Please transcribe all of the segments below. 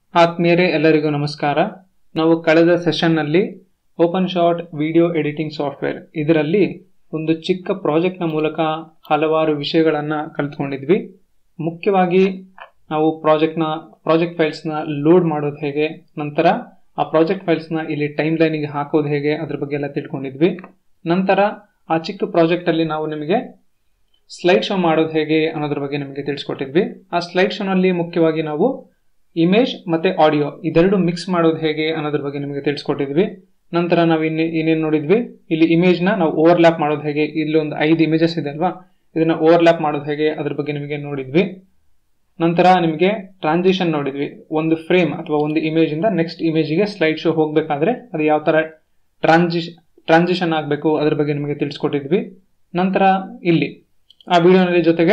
ಆತ್ಮೀಯರೇ ಎಲ್ಲರಿಗೂ ನಮಸ್ಕಾರ ನಾವು ಕಳೆದ ಸೆಷನ್ನಲ್ಲಿ open shot video editing software ಇದರಲ್ಲಿ ಒಂದು ಚಿಕ್ಕ ಪ್ರಾಜೆಕ್ಟ್ನ ಮೂಲಕ ಹಲವಾರು ವಿಷಯಗಳನ್ನು ಕಲಿತ್ಕೊಂಡಿದ್ವಿ ಮುಖ್ಯವಾಗಿ ನಾವು ಪ್ರಾಜೆಕ್ಟ್ನ ಪ್ರಾಜೆಕ್ಟ್ ಫೈಲ್ಸ್ನ ಲೋಡ್ ಮಾಡೋದು ಹೇಗೆ ನಂತರ ಆ ಪ್ರಾಜೆಕ್ಟ್ ಫೈಲ್ಸ್ನ ಇಲ್ಲಿ ಟೈಮ್ ಲೈನಿಗೆ ಹಾಕೋದು ಹೇಗೆ ಅದ್ರ ಬಗ್ಗೆ ಎಲ್ಲ ತಿಳ್ಕೊಂಡಿದ್ವಿ ನಂತರ ಆ ಚಿಕ್ಕ ಪ್ರಾಜೆಕ್ಟಲ್ಲಿ ನಾವು ನಿಮಗೆ ಸ್ಲೈಡ್ ಶೋ ಮಾಡೋದು ಹೇಗೆ ಅನ್ನೋದ್ರ ಬಗ್ಗೆ ನಿಮಗೆ ತಿಳಿಸ್ಕೊಟ್ಟಿದ್ವಿ ಆ ಸ್ಲೈಡ್ ಶೋನಲ್ಲಿ ಮುಖ್ಯವಾಗಿ ನಾವು ಇಮೇಜ್ ಮತ್ತೆ ಆಡಿಯೋ ಇದೆರಡು ಮಿಕ್ಸ್ ಮಾಡೋದು ಹೇಗೆ ಅನ್ನೋದ್ರ ಬಗ್ಗೆ ನಿಮಗೆ ತಿಳಿಸ್ಕೊಟ್ಟಿದ್ವಿ ನಂತರ ನಾವು ಇನ್ನೇ ಇನ್ನೇನು ನೋಡಿದ್ವಿ ಇಲ್ಲಿ ಇಮೇಜ್ನ ನಾವು ಓವರ್ಲ್ಯಾಪ್ ಮಾಡೋದು ಹೇಗೆ ಇಲ್ಲಿ ಒಂದು ಐದು ಇಮೇಜಸ್ ಇದೆ ಅಲ್ವಾ ಇದನ್ನ ಓವರ್ಲ್ಯಾಪ್ ಮಾಡೋದು ಹೇಗೆ ಅದ್ರ ಬಗ್ಗೆ ನಿಮಗೆ ನೋಡಿದ್ವಿ ನಂತರ ನಿಮಗೆ ಟ್ರಾನ್ಸಿಷನ್ ನೋಡಿದ್ವಿ ಒಂದು ಫ್ರೇಮ್ ಅಥವಾ ಒಂದು ಇಮೇಜ್ ಇಂದ ನೆಕ್ಸ್ಟ್ ಇಮೇಜಿಗೆ ಸ್ಲೈಡ್ ಶೋ ಹೋಗಬೇಕಾದ್ರೆ ಅದು ಯಾವ ತರ ಟ್ರಾನ್ಸಿಷ್ ಟ್ರಾನ್ಸಿಷನ್ ಆಗಬೇಕು ಅದ್ರ ಬಗ್ಗೆ ನಿಮಗೆ ತಿಳಿಸ್ಕೊಟ್ಟಿದ್ವಿ ನಂತರ ಇಲ್ಲಿ ಆ ವಿಡಿಯೋನಲ್ಲಿ ಜೊತೆಗೆ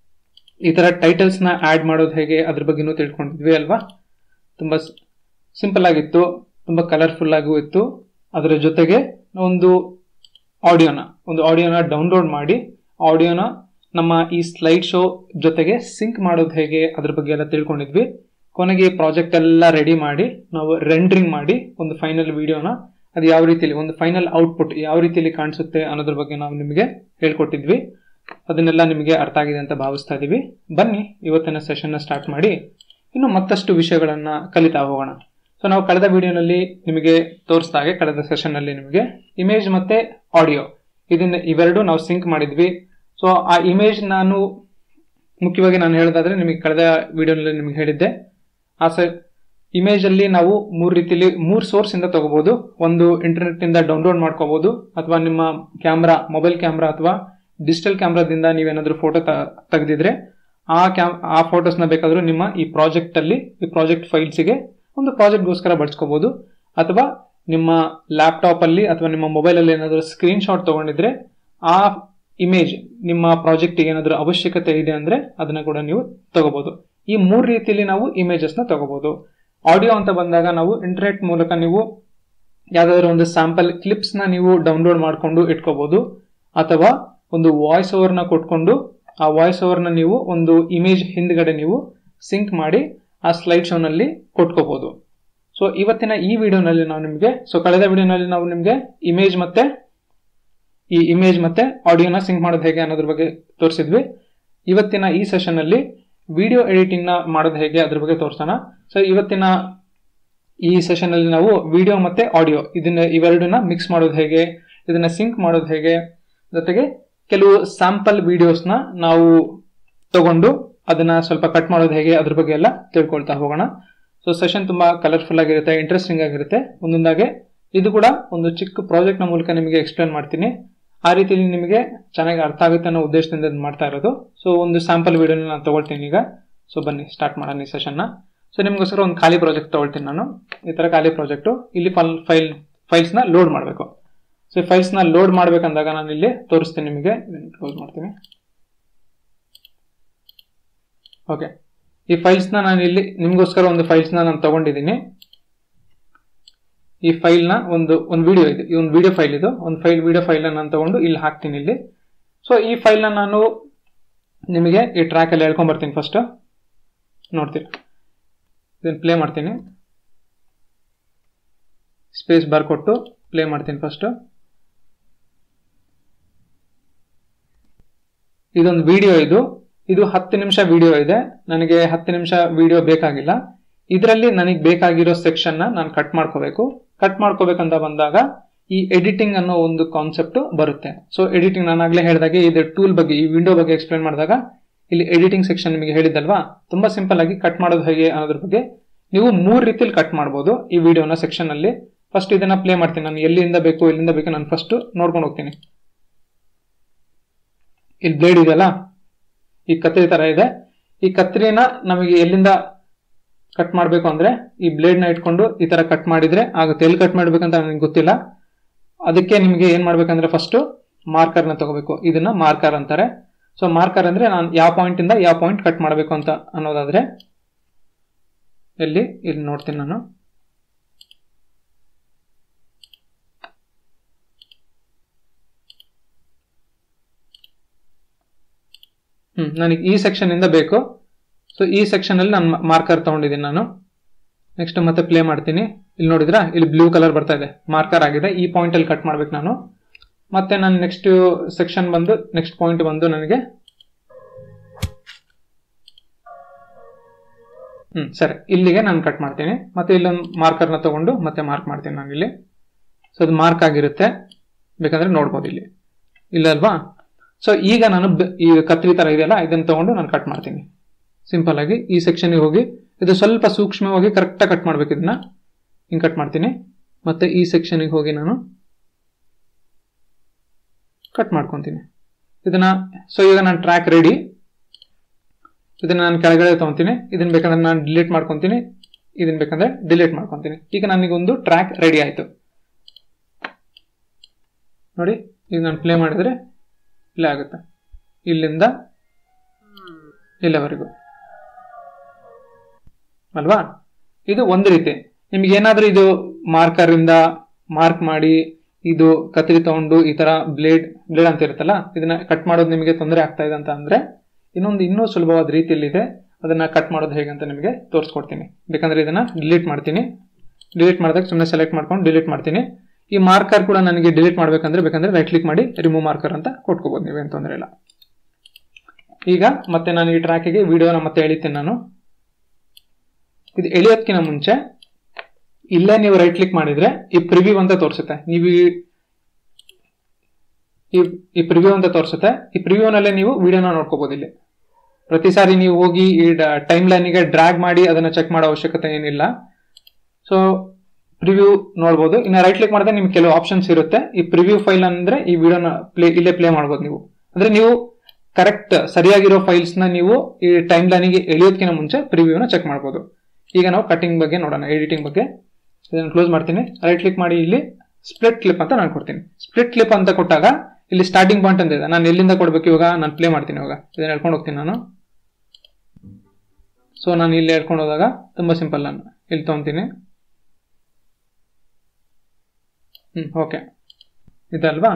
ಈ ತರ ಟೈಟಲ್ಸ್ ನ ಆಡ್ ಮಾಡೋದು ಹೇಗೆ ಅದ್ರ ಬಗ್ಗೆನೂ ತಿಳ್ಕೊಂಡಿದ್ವಿ ಅಲ್ವಾ ತುಂಬಾ ಸಿಂಪಲ್ ಆಗಿತ್ತು ತುಂಬಾ ಕಲರ್ಫುಲ್ ಆಗೂ ಇತ್ತು ಅದರ ಜೊತೆಗೆ ಒಂದು ಆಡಿಯೋನ ಒಂದು ಆಡಿಯೋನ ಡೌನ್ಲೋಡ್ ಮಾಡಿ ಆಡಿಯೋನ ನಮ್ಮ ಈ ಸ್ಲೈಡ್ ಶೋ ಜೊತೆಗೆ ಸಿಂಕ್ ಮಾಡೋದು ಹೇಗೆ ಅದ್ರ ಬಗ್ಗೆ ಎಲ್ಲ ತಿಳ್ಕೊಂಡಿದ್ವಿ ಕೊನೆಗೆ ಪ್ರಾಜೆಕ್ಟ್ ಎಲ್ಲ ರೆಡಿ ಮಾಡಿ ನಾವು ರೆಂಡ್ರಿಂಗ್ ಮಾಡಿ ಒಂದು ಫೈನಲ್ ವಿಡಿಯೋನ ಅದು ಯಾವ ರೀತಿಯಲ್ಲಿ ಒಂದು ಫೈನಲ್ ಔಟ್ಪುಟ್ ಯಾವ ರೀತಿಯಲ್ಲಿ ಕಾಣಿಸುತ್ತೆ ಅನ್ನೋದ್ರ ಬಗ್ಗೆ ನಾವು ನಿಮಗೆ ಹೇಳ್ಕೊಟ್ಟಿದ್ವಿ ಅದನ್ನೆಲ್ಲ ನಿಮಗೆ ಅರ್ಥ ಆಗಿದೆ ಅಂತ ಭಾವಿಸ್ತಾ ಇದ್ದೀವಿ ಬನ್ನಿ ಇವತ್ತಿನ ಸೆಷನ್ನ ಸ್ಟಾರ್ಟ್ ಮಾಡಿ ಇನ್ನು ಮತ್ತಷ್ಟು ವಿಷಯಗಳನ್ನ ಕಲಿತಾ ಹೋಗೋಣ ಸೊ ನಾವು ಕಳೆದ ವಿಡಿಯೋನಲ್ಲಿ ನಿಮಗೆ ತೋರಿಸಿದ ಹಾಗೆ ಕಳೆದ ಸೆಷನ್ನಲ್ಲಿ ನಿಮಗೆ ಇಮೇಜ್ ಮತ್ತೆ ಆಡಿಯೋ ಇದನ್ನ ಇವೆರಡು ನಾವು ಸಿಂಕ್ ಮಾಡಿದ್ವಿ ಸೊ ಆ ಇಮೇಜ್ ನಾನು ಮುಖ್ಯವಾಗಿ ನಾನು ಹೇಳೋದಾದ್ರೆ ನಿಮಗೆ ಕಳೆದ ವಿಡಿಯೋನಲ್ಲಿ ನಿಮಗೆ ಹೇಳಿದ್ದೆ ಆ ಸ ಇಮೇಜ್ ಅಲ್ಲಿ ನಾವು ಮೂರು ರೀತಿಯಲ್ಲಿ ಮೂರು ಸೋರ್ಸ್ ಇಂದ ತಗೋಬಹುದು ಒಂದು ಇಂಟರ್ನೆಟ್ ಇಂದ ಡೌನ್ಲೋಡ್ ಮಾಡ್ಕೋಬಹುದು ಅಥವಾ ನಿಮ್ಮ ಕ್ಯಾಮ್ರಾ ಮೊಬೈಲ್ ಕ್ಯಾಮ್ರಾ ಅಥವಾ ಡಿಜಿಟಲ್ ಕ್ಯಾಮ್ರಾದಿಂದ ನೀವೇನಾದ್ರೂ ಫೋಟೋ ತೆಗೆದಿದ್ರೆ ಆ ಕ್ಯಾಮ್ ಆ ಫೋಟೋಸ್ನ ಬೇಕಾದ್ರೂ ನಿಮ್ಮ ಈ ಪ್ರಾಜೆಕ್ಟ್ ಅಲ್ಲಿ ಈ ಪ್ರಾಜೆಕ್ಟ್ ಫೈಲ್ಸ್ಗೆ ಒಂದು ಪ್ರಾಜೆಕ್ಟ್ಗೋಸ್ಕರ ಬಳಸ್ಕೋಬಹುದು ಅಥವಾ ನಿಮ್ಮ ಲ್ಯಾಪ್ಟಾಪ್ ಅಲ್ಲಿ ಅಥವಾ ನಿಮ್ಮ ಮೊಬೈಲ್ ಅಲ್ಲಿ ಏನಾದರೂ ಸ್ಕ್ರೀನ್ ಶಾಟ್ ತಗೊಂಡಿದ್ರೆ ಆ ಇಮೇಜ್ ನಿಮ್ಮ ಪ್ರಾಜೆಕ್ಟ್ ಏನಾದರೂ ಅವಶ್ಯಕತೆ ಇದೆ ಅಂದ್ರೆ ಅದನ್ನ ಕೂಡ ನೀವು ತಗೋಬಹುದು ಈ ಮೂರು ರೀತಿಯಲ್ಲಿ ನಾವು ಇಮೇಜಸ್ ನ ತಗೋಬಹುದು ಆಡಿಯೋ ಅಂತ ಬಂದಾಗ ನಾವು ಇಂಟರ್ನೆಟ್ ಮೂಲಕ ನೀವು ಯಾವ್ದಾದ್ರು ಒಂದು ಸ್ಯಾಂಪಲ್ ಕ್ಲಿಪ್ಸ್ ನ ನೀವು ಡೌನ್ಲೋಡ್ ಮಾಡ್ಕೊಂಡು ಇಟ್ಕೋಬಹುದು ಅಥವಾ ಒಂದು ವಾಯ್ಸ್ ಓವರ್ ನ ಕೊಟ್ಕೊಂಡು ಆ ವಾಯ್ಸ್ ಓವರ್ ನ ನೀವು ಒಂದು ಇಮೇಜ್ ಹಿಂದ್ಗಡೆ ನೀವು ಸಿಂಕ್ ಮಾಡಿ ಆ ಸ್ಲೈಡ್ ಶೋನಲ್ಲಿ ಕೊಟ್ಕೋಬಹುದು ಸೊ ಇವತ್ತಿನ ಈ ವಿಡಿಯೋನಲ್ಲಿ ನಾವು ನಿಮಗೆ ಸೊ ಕಳೆದ ವಿಡಿಯೋನಲ್ಲಿ ನಾವು ನಿಮಗೆ ಇಮೇಜ್ ಮತ್ತೆ ಈ ಇಮೇಜ್ ಮತ್ತೆ ಆಡಿಯೋನ ಸಿಂಕ್ ಮಾಡೋದು ಹೇಗೆ ಅನ್ನೋದ್ರ ಬಗ್ಗೆ ತೋರಿಸಿದ್ವಿ ಇವತ್ತಿನ ಈ ಸೆಷನ್ ಅಲ್ಲಿ ವಿಡಿಯೋ ಎಡಿಟಿಂಗ್ ನ ಮಾಡೋದು ಹೇಗೆ ಅದ್ರ ಬಗ್ಗೆ ತೋರಿಸೋಣ ಸೊ ಇವತ್ತಿನ ಈ ಸೆಷನ್ ಅಲ್ಲಿ ನಾವು ವಿಡಿಯೋ ಮತ್ತೆ ಆಡಿಯೋ ಇದನ್ನ ಇವೆರಡನ್ನ ಮಿಕ್ಸ್ ಮಾಡೋದು ಹೇಗೆ ಇದನ್ನ ಸಿಂಕ್ ಮಾಡೋದು ಹೇಗೆ ಜೊತೆಗೆ ಕೆಲವು ಸ್ಯಾಂಪಲ್ ವಿಡಿಯೋಸ್ನ ನಾವು ತಗೊಂಡು ಅದನ್ನ ಸ್ವಲ್ಪ ಕಟ್ ಮಾಡೋದು ಹೇಗೆ ಅದ್ರ ಬಗ್ಗೆ ಎಲ್ಲ ತಿಳ್ಕೊಳ್ತಾ ಹೋಗೋಣ ಸೊ ಸೆಷನ್ ತುಂಬಾ ಕಲರ್ಫುಲ್ ಆಗಿರುತ್ತೆ ಇಂಟ್ರೆಸ್ಟಿಂಗ್ ಆಗಿರುತ್ತೆ ಒಂದೊಂದಾಗೆ ಇದು ಕೂಡ ಒಂದು ಚಿಕ್ಕ ಪ್ರಾಜೆಕ್ಟ್ ನ ಮೂಲಕ ನಿಮಗೆ ಎಕ್ಸ್ಪ್ಲೇನ್ ಮಾಡ್ತೀನಿ ಆ ರೀತಿಯಲ್ಲಿ ನಿಮಗೆ ಚೆನ್ನಾಗಿ ಅರ್ಥ ಆಗುತ್ತೆ ಅನ್ನೋ ಉದ್ದೇಶದಿಂದ ಮಾಡ್ತಾ ಇರೋದು ಸೊ ಒಂದು ಸ್ಯಾಂಪಲ್ ವಿಡಿಯೋನ ನಾನು ತಗೊಳ್ತೀನಿ ಈಗ ಸೊ ಬನ್ನಿ ಸ್ಟಾರ್ಟ್ ಮಾಡೋಣ ಈ ಸೆಷನ್ನ ಸೊ ನಿಮಗೋಸ್ಕರ ಒಂದು ಖಾಲಿ ಪ್ರಾಜೆಕ್ಟ್ ತಗೊಳ್ತೀನಿ ನಾನು ಈ ತರ ಖಾಲಿ ಪ್ರಾಜೆಕ್ಟ್ ಇಲ್ಲಿ ಫೈಲ್ ಫೈಲ್ಸ್ ನ ಲೋಡ್ ಮಾಡಬೇಕು ಸೊ ಫೈಲ್ಸ್ ನ ಲೋಡ್ ಮಾಡ್ಬೇಕಂದಾಗ ನಾನು ಇಲ್ಲಿ ತೋರಿಸ್ತೀನಿ ನಿಮಗೆ ಕ್ಲೋಸ್ ಮಾಡ್ತೀನಿ ಓಕೆ ಈ ಫೈಲ್ಸ್ ನ ನಾನು ಇಲ್ಲಿ ನಿಮಗೋಸ್ಕರ ಒಂದು ಫೈಲ್ಸ್ ನ ನಾನು ತಗೊಂಡಿದ್ದೀನಿ ಈ ಫೈಲ್ ನ ಒಂದು ಒಂದು ವಿಡಿಯೋ ಇದೆ ಈ ಒಂದು ವಿಡಿಯೋ ಫೈಲ್ ಇದು ಒಂದು ಫೈಲ್ ವಿಡಿಯೋ ಫೈಲ್ ನಾನು ತಗೊಂಡು ಇಲ್ಲಿ ಹಾಕ್ತೀನಿ ಇಲ್ಲಿ ಸೊ ಈ ಫೈಲ್ ನ ನಾನು ನಿಮಗೆ ಈ ಟ್ರ್ಯಾಕ್ ಅಲ್ಲಿ ಹೇಳ್ಕೊಂಡ್ ಬರ್ತೀನಿ ಫಸ್ಟ್ ನೋಡ್ತೀನಿ ಇದನ್ನ ಪ್ಲೇ ಮಾಡ್ತೀನಿ ಸ್ಪೇಸ್ ಬಾರ್ ಕೊಟ್ಟು ಪ್ಲೇ ಮಾಡ್ತೀನಿ ಫಸ್ಟ್ ಇದೊಂದು ವಿಡಿಯೋ ಇದು ಇದು ಹತ್ತು ನಿಮಿಷ ವಿಡಿಯೋ ಇದೆ ನನಗೆ ಹತ್ತು ನಿಮಿಷ ವಿಡಿಯೋ ಬೇಕಾಗಿಲ್ಲ ಇದರಲ್ಲಿ ನನಗೆ ಬೇಕಾಗಿರೋ ಸೆಕ್ಷನ್ ನ ನಾನು ಕಟ್ ಮಾಡ್ಕೋಬೇಕು ಕಟ್ ಮಾಡ್ಕೋಬೇಕಂತ ಬಂದಾಗ ಈ ಎಡಿಟಿಂಗ್ ಅನ್ನೋ ಒಂದು ಕಾನ್ಸೆಪ್ಟ್ ಬರುತ್ತೆ ಸೊ ಎಡಿಟಿಂಗ್ ನಾನು ಆಗ್ಲೇ ಹೇಳಿದಾಗೆ ಇದು ಟೂಲ್ ಬಗ್ಗೆ ಈ ವಿಂಡೋ ಬಗ್ಗೆ ಎಕ್ಸ್ಪ್ಲೇನ್ ಮಾಡಿದಾಗ ಇಲ್ಲಿ ಎಡಿಟಿಂಗ್ ಸೆಕ್ಷನ್ ನಿಮಗೆ ಹೇಳಿದ್ದಲ್ವಾ ತುಂಬಾ ಸಿಂಪಲ್ ಆಗಿ ಕಟ್ ಮಾಡೋದು ಹೇಗೆ ಅನ್ನೋದ್ರ ಬಗ್ಗೆ ನೀವು ಮೂರ್ ರೀತಿಯಲ್ಲಿ ಕಟ್ ಮಾಡಬಹುದು ಈ ವಿಡಿಯೋನ ಸೆಕ್ಷನ್ ಅಲ್ಲಿ ಫಸ್ಟ್ ಇದನ್ನ ಪ್ಲೇ ಮಾಡ್ತೀನಿ ನಾನು ಎಲ್ಲಿಂದ ಬೇಕು ಎಲ್ಲಿಂದ ಬೇಕು ನಾನು ಫಸ್ಟ್ ನೋಡ್ಕೊಂಡು ಹೋಗ್ತೀನಿ ಇಲ್ಲಿ ಬ್ಲೇಡ್ ಇದೆಯಲ್ಲ ಈ ಕತ್ರಿ ತರ ಇದೆ ಈ ಕತ್ರಿನ ನಮಗೆ ಎಲ್ಲಿಂದ ಕಟ್ ಮಾಡಬೇಕು ಅಂದ್ರೆ ಈ ಬ್ಲೇಡ್ ನ ಇಟ್ಕೊಂಡು ಈ ತರ ಕಟ್ ಮಾಡಿದ್ರೆ ಆಗುತ್ತೆ ಎಲ್ಲಿ ಕಟ್ ಮಾಡ್ಬೇಕಂತ ನನಗೆ ಗೊತ್ತಿಲ್ಲ ಅದಕ್ಕೆ ನಿಮಗೆ ಏನ್ ಮಾಡ್ಬೇಕಂದ್ರೆ ಫಸ್ಟ್ ಮಾರ್ಕರ್ ನ ತಗೋಬೇಕು ಇದನ್ನ ಮಾರ್ಕರ್ ಅಂತಾರೆ ಸೊ ಮಾರ್ಕರ್ ಅಂದ್ರೆ ನಾನು ಯಾವ ಪಾಯಿಂಟ್ ಇಂದ ಯಾವ ಪಾಯಿಂಟ್ ಕಟ್ ಮಾಡಬೇಕು ಅಂತ ಅನ್ನೋದಾದ್ರೆ ಎಲ್ಲಿ ಇಲ್ಲಿ ನೋಡ್ತೀನಿ ನಾನು ಹ್ಮ್ ನನಗೆ ಈ ಸೆಕ್ಷನ್ ಇಂದ ಬೇಕು ಸೊ ಈ ಸೆಕ್ಷನ್ ಅಲ್ಲಿ ನಾನು ಮಾರ್ಕರ್ ತಗೊಂಡಿದ್ದೀನಿ ನಾನು ನೆಕ್ಸ್ಟ್ ಮತ್ತೆ ಪ್ಲೇ ಮಾಡ್ತೀನಿ ಇಲ್ಲಿ ನೋಡಿದ್ರಾ ಇಲ್ಲಿ ಬ್ಲೂ ಕಲರ್ ಬರ್ತಾ ಇದೆ ಮಾರ್ಕರ್ ಆಗಿದೆ ಈ ಪಾಯಿಂಟ್ ಅಲ್ಲಿ ಕಟ್ ಮಾಡ್ಬೇಕು ನಾನು ಮತ್ತೆ ನಾನು ನೆಕ್ಸ್ಟ್ ಸೆಕ್ಷನ್ ಬಂದು ನೆಕ್ಸ್ಟ್ ಪಾಯಿಂಟ್ ಬಂದು ನನಗೆ ಹ್ಮ್ ಸರಿ ಇಲ್ಲಿಗೆ ನಾನು ಕಟ್ ಮಾಡ್ತೀನಿ ಮತ್ತೆ ಇಲ್ಲೊಂದು ಮಾರ್ಕರ್ನ ತಗೊಂಡು ಮತ್ತೆ ಮಾರ್ಕ್ ಮಾಡ್ತೀನಿ ನಾನು ಇಲ್ಲಿ ಸೊ ಅದು ಮಾರ್ಕ್ ಆಗಿರುತ್ತೆ ಬೇಕಂದ್ರೆ ನೋಡ್ಬೋದು ಇಲ್ಲಿ ಇಲ್ಲ ಅಲ್ವಾ ಸೊ ಈಗ ನಾನು ಬ- ಈ ಕತ್ರಿ ತರ ಇದೆಯಲ್ಲ ಇದನ್ನ ತಗೊಂಡು ನಾನು ಕಟ್ ಮಾಡ್ತೀನಿ ಸಿಂಪಲ್ ಆಗಿ ಈ ಸೆಕ್ಷನ್ಗೆ ಹೋಗಿ ಇದು ಸ್ವಲ್ಪ ಸೂಕ್ಷ್ಮವಾಗಿ ಕರೆಕ್ಟಾಗಿ ಕಟ್ ಮಾಡ್ಬೇಕು ಇದನ್ನ ಹಿಂಗೆ ಕಟ್ ಮಾಡ್ತೀನಿ ಮತ್ತೆ ಈ ಸೆಕ್ಷನ್ಗೆ ಹೋಗಿ ನಾನು ಕಟ್ ಮಾಡ್ಕೊತೀನಿ ಇದನ್ನ ಸೊ ಈಗ ನಾನು ಟ್ರ್ಯಾಕ್ ರೆಡಿ ಇದನ್ನ ನಾನು ಕೆಳಗಡೆ ತಗೊಂತೀನಿ ಇದನ್ನ ಬೇಕಂದ್ರೆ ನಾನು ಡಿಲೀಟ್ ಮಾಡ್ಕೊತೀನಿ ಇದನ್ನ ಬೇಕಂದ್ರೆ ಡಿಲೀಟ್ ಮಾಡ್ಕೊತೀನಿ ಈಗ ನನಗೊಂದು ಟ್ರ್ಯಾಕ್ ರೆಡಿ ಆಯ್ತು ನೋಡಿ ಈಗ ನಾನು ಪ್ಲೇ ಮಾಡಿದ್ರೆ ಪ್ಲೇ ಆಗುತ್ತೆ ಇಲ್ಲಿಂದ ಇಲ್ಲಿವರೆಗೂ ಅಲ್ವಾ ಇದು ಒಂದು ರೀತಿ ನಿಮ್ಗೆ ಏನಾದ್ರೂ ಇದು ಮಾರ್ಕರ್ ಇಂದ ಮಾರ್ಕ್ ಮಾಡಿ ಇದು ಕತ್ರಿ ತಗೊಂಡು ಈ ತರ ಬ್ಲೇಡ್ ಬ್ಲೇಡ್ ಅಂತ ಇರುತ್ತಲ್ಲ ಇದನ್ನ ಕಟ್ ಮಾಡೋದು ನಿಮಗೆ ತೊಂದರೆ ಆಗ್ತಾ ಇದೆ ಅಂತ ಅಂದ್ರೆ ಇನ್ನೊಂದು ಇನ್ನೂ ಸುಲಭವಾದ ರೀತಿಯಲ್ಲಿದೆ ಅದನ್ನ ಕಟ್ ಮಾಡೋದು ಹೇಗೆ ಅಂತ ನಿಮಗೆ ತೋರಿಸ್ಕೊಡ್ತೀನಿ ಬೇಕಂದ್ರೆ ಇದನ್ನ ಡಿಲೀಟ್ ಮಾಡ್ತೀನಿ ಡಿಲೀಟ್ ಮಾಡಿದಾಗ ಸುಮ್ಮನೆ ಸೆಲೆಕ್ಟ್ ಮಾಡ್ಕೊಂಡು ಡಿಲೀಟ್ ಮಾಡ್ತೀನಿ ಈ ಮಾರ್ಕರ್ ಕೂಡ ನನಗೆ ಡಿಲೀಟ್ ಮಾಡ್ಬೇಕಂದ್ರೆ ಬೇಕಂದ್ರೆ ರೈಟ್ ಕ್ಲಿಕ್ ಮಾಡಿ ರಿಮೂವ್ ಮಾರ್ಕರ್ ಅಂತ ಕೊಟ್ಕೋಬಹುದು ನೀವೇನು ತೊಂದರೆ ಇಲ್ಲ ಈಗ ಮತ್ತೆ ನಾನು ಈ ಟ್ರ್ಯಾಕಿಗೆ ವಿಡಿಯೋನ ಮತ್ತೆ ಎಳಿತೀನಿ ನಾನು ಇದು ಎಳಿಯೋದಕ್ಕಿಂತ ಮುಂಚೆ ಇಲ್ಲೇ ನೀವು ರೈಟ್ ಕ್ಲಿಕ್ ಮಾಡಿದ್ರೆ ಈ ಪ್ರಿವ್ಯೂ ಅಂತ ತೋರಿಸುತ್ತೆ ನೀವು ಈ- ಈ- ಈ ಪ್ರಿವ್ಯೂ ಅಂತ ತೋರಿಸುತ್ತೆ ಈ ಪ್ರಿವ್ಯೂನಲ್ಲೇ ನೀವು ವಿಡಿಯೋನ ನೋಡ್ಕೋಬಹುದು ಇಲ್ಲಿ ಪ್ರತಿ ಸಾರಿ ನೀವು ಹೋಗಿ ಈ ಟೈಮ್ ಲೈನಿಗೆ ಡ್ರ್ಯಾಗ್ ಮಾಡಿ ಅದನ್ನ ಚೆಕ್ ಮಾಡೋ ಅವಶ್ಯಕತೆ ಏನಿಲ್ಲ ಸೊ ಪ್ರಿವ್ಯೂ ನೋಡ್ಬೋದು ಇನ್ನು ರೈಟ್ ಕ್ಲಿಕ್ ಮಾಡಿದ್ರೆ ನಿಮ್ಗೆ ಕೆಲವು ಆಪ್ಷನ್ಸ್ ಇರುತ್ತೆ ಈ ಪ್ರಿವ್ಯೂ ಫೈಲ್ ಅಂದ್ರೆ ಈ ವಿಡಿಯೋನ ಪ್ಲೇ ಇಲ್ಲೇ ಪ್ಲೇ ಮಾಡ್ಬೋದು ನೀವು ಅಂದ್ರೆ ನೀವು ಕರೆಕ್ಟ್ ಸರಿಯಾಗಿರೋ ಫೈಲ್ಸ್ ನ ನೀವು ಈ ಟೈಮ್ ಲೈನಿಗೆ ಎಳೆಯೋದಕ್ಕಿಂತ ಮುಂಚೆ ಪ್ರಿವ್ಯೂನ ಚೆಕ್ ಮಾಡ್ಬೋದು ಈಗ ನಾವು ಕಟಿಂಗ್ ಬಗ್ಗೆ ನೋಡೋಣ ಎಡಿಟಿಂಗ್ ಬಗ್ಗೆ ಇದನ್ನು ಕ್ಲೋಸ್ ಮಾಡ್ತೀನಿ ರೈಟ್ ಕ್ಲಿಕ್ ಮಾಡಿ ಇಲ್ಲಿ ಸ್ಪ್ಲಿಟ್ ಕ್ಲಿಪ್ ಅಂತ ನಾನು ಕೊಡ್ತೀನಿ ಸ್ಪ್ಲಿಟ್ ಕ್ಲಿಪ್ ಅಂತ ಕೊಟ್ಟಾಗ ಇಲ್ಲಿ ಸ್ಟಾರ್ಟಿಂಗ್ ಪಾಯಿಂಟ್ ಅಂತ ಇದೆ ನಾನು ಎಲ್ಲಿಂದ ಕೊಡ್ಬೇಕು ಇವಾಗ ನಾನು ಪ್ಲೇ ಮಾಡ್ತೀನಿ ಇವಾಗ ಇದನ್ನ ಹೇಳ್ಕೊಂಡು ಹೋಗ್ತೀನಿ ನಾನು ಸೊ ನಾನು ಇಲ್ಲಿ ಹೇಳ್ಕೊಂಡು ಹೋದಾಗ ತುಂಬಾ ಸಿಂಪಲ್ ನಾನು ಇಲ್ಲಿ ತೊಗೊಂತೀನಿ ಹ್ಮ್ ಓಕೆ ಇದಲ್ವಾ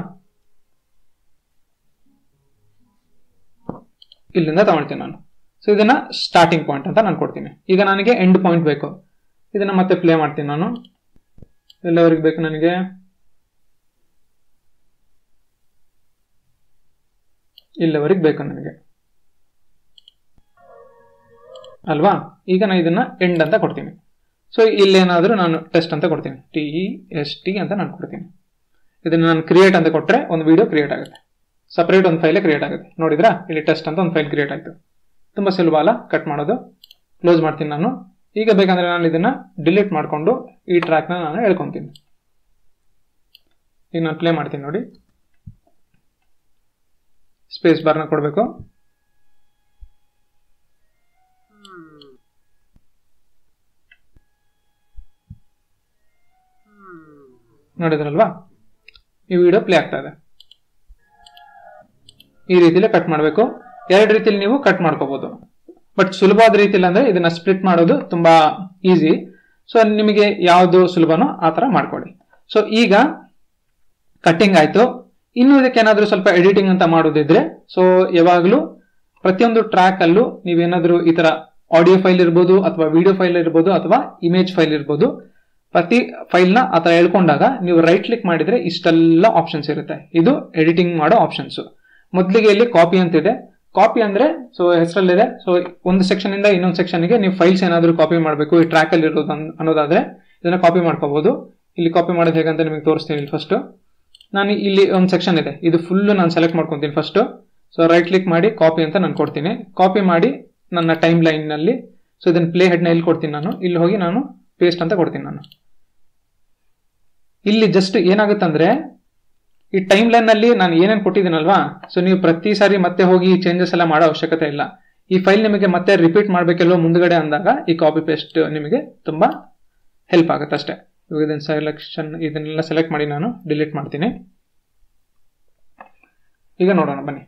ಇಲ್ಲಿಂದ ತಗೊಳ್ತೀನಿ ನಾನು ಸೊ ಇದನ್ನ ಸ್ಟಾರ್ಟಿಂಗ್ ಪಾಯಿಂಟ್ ಅಂತ ನಾನು ಕೊಡ್ತೀನಿ ಈಗ ನನಗೆ ಎಂಡ್ ಪಾಯಿಂಟ್ ಬೇಕು ಇದನ್ನ ಮತ್ತೆ ಪ್ಲೇ ಮಾಡ್ತೀನಿ ನಾನು ಎಲ್ಲವರೆಗೆ ಬೇಕು ನನಗೆ ಇಲ್ಲಿವರೆಗೆ ಬೇಕು ನನಗೆ ಅಲ್ವಾ ಈಗ ನಾನು ಇದನ್ನ ಎಂಡ್ ಅಂತ ಕೊಡ್ತೀನಿ ಸೊ ಇಲ್ಲೇನಾದ್ರೂ ನಾನು ಟೆಸ್ಟ್ ಅಂತ ಕೊಡ್ತೀನಿ ಟಿ ಇ ಎಸ್ ಟಿ ಅಂತ ನಾನು ಕೊಡ್ತೀನಿ ಇದನ್ನ ನಾನು ಕ್ರಿಯೇಟ್ ಅಂತ ಕೊಟ್ರೆ ಒಂದು ವಿಡಿಯೋ ಕ್ರಿಯೇಟ್ ಆಗುತ್ತೆ ಸಪರೇಟ್ ಒಂದು ಫೈಲೇ ಕ್ರಿಯೇಟ್ ಆಗುತ್ತೆ ನೋಡಿದ್ರಾ ಇಲ್ಲಿ ಟೆಸ್ಟ್ ಅಂತ ಒಂದು ಫೈಲ್ ಕ್ರಿಯೇಟ್ ಆಯ್ತು ತುಂಬಾ ಸುಲಭ ಅಲ್ಲ ಕಟ್ ಮಾಡೋದು ಕ್ಲೋಸ್ ಮಾಡ್ತೀನಿ ನಾನು ಈಗ ಬೇಕಂದ್ರೆ ನಾನು ಇದನ್ನ ಡಿಲೀಟ್ ಮಾಡಿಕೊಂಡು ಈ ಟ್ರ್ಯಾಕ್ನ ನಾನು ಹೇಳ್ಕೊಂತೀನಿ ಈಗ ನಾನು ಪ್ಲೇ ಮಾಡ್ತೀನಿ ನೋಡಿ ಸ್ಪೇಸ್ ಬಾರ್ನ ಕೊಡಬೇಕು ನೋಡಿದ್ರಲ್ವಾ ಈ ವಿಡಿಯೋ ಪ್ಲೇ ಆಗ್ತಾ ಇದೆ ಈ ರೀತಿಲಿ ಕಟ್ ಮಾಡಬೇಕು ಎರಡು ರೀತಿಲಿ ನೀವು ಕಟ್ ಮಾಡ್ಕೋಬಹುದು ಬಟ್ ಸುಲಭವಾದ ರೀತಿಲಿ ಅಂದ್ರೆ ಇದನ್ನ ಸ್ಪ್ಲಿಟ್ ಮಾಡೋದು ತುಂಬಾ ಈಸಿ ಸೊ ನಿಮಗೆ ಯಾವುದು ಸುಲಭನೋ ಆ ತರ ಮಾಡ್ಕೊಳ್ಳಿ ಸೊ ಈಗ ಕಟ್ಟಿಂಗ್ ಆಯ್ತು ಇನ್ನು ಇದಕ್ಕೆ ಏನಾದ್ರೂ ಸ್ವಲ್ಪ ಎಡಿಟಿಂಗ್ ಅಂತ ಮಾಡೋದಿದ್ರೆ ಸೊ ಯಾವಾಗಲೂ ಪ್ರತಿಯೊಂದು ಟ್ರ್ಯಾಕ್ ಅಲ್ಲೂ ನೀವೇನಾದ್ರೂ ಈ ತರ ಆಡಿಯೋ ಫೈಲ್ ಇರ್ಬೋದು ಅಥವಾ ವಿಡಿಯೋ ಫೈಲ್ ಇರ್ಬೋದು ಅಥವಾ ಇಮೇಜ್ ಫೈಲ್ ಇರ್ಬೋದು ಪ್ರತಿ ಫೈಲ್ ನ ಆತರ ಹೇಳ್ಕೊಂಡಾಗ ನೀವು ರೈಟ್ ಕ್ಲಿಕ್ ಮಾಡಿದ್ರೆ ಇಷ್ಟೆಲ್ಲ ಆಪ್ಷನ್ಸ್ ಇರುತ್ತೆ ಇದು ಎಡಿಟಿಂಗ್ ಮಾಡೋ ಆಪ್ಷನ್ಸ್ ಮೊದಲಿಗೆ ಇಲ್ಲಿ ಕಾಪಿ ಅಂತಿದೆ ಕಾಪಿ ಅಂದ್ರೆ ಸೊ ಹೆಸರಲ್ಲಿದೆ ಸೊ ಒಂದು ಸೆಕ್ಷನ್ ಇಂದ ಇನ್ನೊಂದು ಸೆಕ್ಷನ್ ಗೆ ನೀವು ಫೈಲ್ಸ್ ಏನಾದ್ರೂ ಕಾಪಿ ಮಾಡಬೇಕು ಈ ಟ್ರ್ಯಾಕ್ ಅಲ್ಲಿ ಇರೋದು ಅನ್- ಅನ್ನೋದಾದ್ರೆ ಇದನ್ನ ಕಾಪಿ ಮಾಡ್ಕೋಬಹುದು ಇಲ್ಲಿ ಕಾಪಿ ಮಾಡೋದು ಹೇಗಂತ ನಿಮಗೆ ತೋರಿಸ್ತೀನಿ ಇಲ್ಲಿ ಫಸ್ಟ್ ನಾನು ಇಲ್ಲಿ ಒಂದು ಸೆಕ್ಷನ್ ಇದೆ ಇದು ಫುಲ್ ನಾನು ಸೆಲೆಕ್ಟ್ ಮಾಡ್ಕೊತೀನಿ ಫಸ್ಟ್ ಸೊ ರೈಟ್ ಕ್ಲಿಕ್ ಮಾಡಿ ಕಾಪಿ ಅಂತ ನಾನು ಕೊಡ್ತೀನಿ ಕಾಪಿ ಮಾಡಿ ನನ್ನ ಟೈಮ್ ಲೈನ್ ನಲ್ಲಿ ಸೊ ಇದನ್ನ ಪ್ಲೇ ಹೆಡ್ ನ ಇಲ್ಲಿ ಕೊಡ್ತೀನಿ ನಾನು ಇಲ್ಲಿ ಹೋಗಿ ನಾನು ಪೇಸ್ಟ್ ಅಂತ ಕೊಡ್ತೀನಿ ನಾನು ಇಲ್ಲಿ ಜಸ್ಟ್ ಏನಾಗುತ್ತಂದ್ರೆ ಈ ಟೈಮ್ ಲೈನ್ ನಲ್ಲಿ ನಾನು ಏನೇನು ಕೊಟ್ಟಿದ್ದೀನಲ್ವಾ ಸೊ ನೀವು ಪ್ರತಿ ಸಾರಿ ಮತ್ತೆ ಹೋಗಿ ಚೇಂಜಸ್ ಎಲ್ಲ ಮಾಡೋ ಅವಶ್ಯಕತೆ ಇಲ್ಲ ಈ ಫೈಲ್ ನಿಮಗೆ ಮತ್ತೆ ರಿಪೀಟ್ ಮಾಡ್ಬೇಕೆಲ್ಲೋ ಮುಂದ್ಗಡೆ ಅಂದಾಗ ಈ ಕಾಪಿ ಪೇಸ್ಟ್ ನಿಮಗೆ ತುಂಬಾ ಹೆಲ್ಪ್ ಆಗುತ್ತೆ ಅಷ್ಟೇ ಇವಾಗ ಇದನ್ನ ಸೆಲೆಕ್ಷನ್ ಇದನ್ನೆಲ್ಲ ಸೆಲೆಕ್ಟ್ ಮಾಡಿ ನಾನು ಡಿಲೀಟ್ ಮಾಡ್ತೀನಿ ಈಗ ನೋಡೋಣ ಬನ್ನಿ